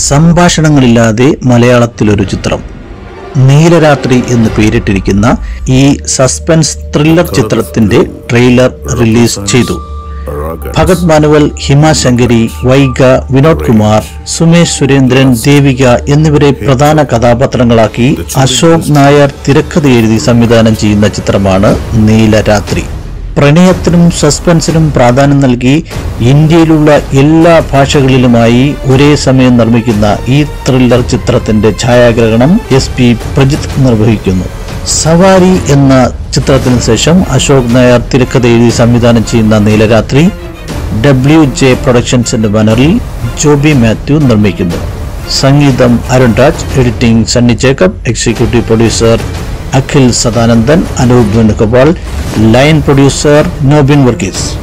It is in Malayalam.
സംഭാഷണങ്ങളില്ലാതെ മലയാളത്തിലൊരു ചിത്രം നീലരാത്രി എന്ന് പേരിട്ടിരിക്കുന്ന ഈ സസ്പെൻസ് ത്രില്ലർ ചിത്രത്തിന്റെ ട്രെയിലർ റിലീസ് ചെയ്തു ഭഗത് മാനുവൽ ഹിമ ശങ്കരി വൈഗ വിനോദ് കുമാർ സുമേഷ് സുരേന്ദ്രൻ ദേവിക എന്നിവരെ പ്രധാന കഥാപാത്രങ്ങളാക്കി അശോക് നായർ തിരക്കഥ എഴുതി സംവിധാനം ചെയ്യുന്ന ചിത്രമാണ് നീലരാത്രി പ്രണയത്തിനും സസ്പെൻസിനും പ്രാധാന്യം നൽകി ഇന്ത്യയിലുള്ള എല്ലാ ഭാഷകളിലുമായി ഒരേ സമയം നിർമ്മിക്കുന്ന ഈ ത്രില്ലർ ചിത്രത്തിന്റെ ഛായാഗ്രഹണം എസ് പി പ്രജിത്ത് നിർവഹിക്കുന്നു സവാരി എന്ന ചിത്രത്തിന് ശേഷം അശോക് നായർ തിരക്കഥ എഴുതി സംവിധാനം ചെയ്യുന്ന നീലരാത്രി ഡബ്ല്യു ജെ പ്രൊഡക്ഷൻസിന്റെ ബാനറിൽ ജോബി മാത്യു നിർമ്മിക്കുന്നു സംഗീതം Arun Raj editing Sunny Jacob executive producer Akhil Sadanandan Anoop Venugopal line producer Nobin Varghese